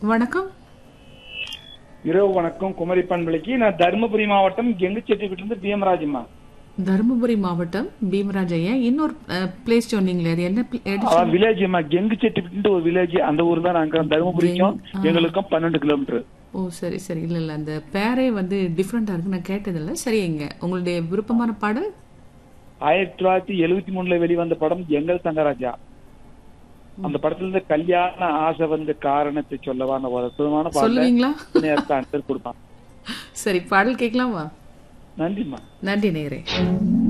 வணக்கம் இரவு வணக்கம் குமரி பண்பலைக்கு நான் தருமபுரி மாவட்டம் கெங்குச்செட்டிப்பட்டிலிருந்து பிஎம்ராஜ்மா தருமபுரி மாவட்டம் பீமராஜ் ஐயா இன்னொரு பிளேஸ் சொன்னீங்களே அது என்ன pla- எது அதான் வில்லேஜ்மா கெங்குச்செட்டிப்பட்டு ஒரு வில்லேஜ் அந்த ஊர் தான் நாங்க தருமபுரிக்கும் எங்களுக்கும் பன்னெண்டு கிலோமீட்டர் ஓ சரி சரி இல்ல இல்ல அந்த பேரே வந்து டிஃப்ரெண்டா இருக்கு நான் கேட்டதில்ல சரிங்க உங்களுடைய விருப்பமான பாடல் ஆயிரத்தி தொள்ளாயிரத்தி எழுவத்தி மூணுல வெளிவந்த படம் எங்கள் தங்கராஜா அந்த படத்துல இருந்து கல்யாண ஆசை வந்து காரணத்தை சொல்லவான ஒரு அற்புதமான பாடல சொல்லுவீங்களா நேரத்தை கொடுப்பான் சரி பாடல் கேட்கலாமா நன்றிம்மா நன்றி நேரே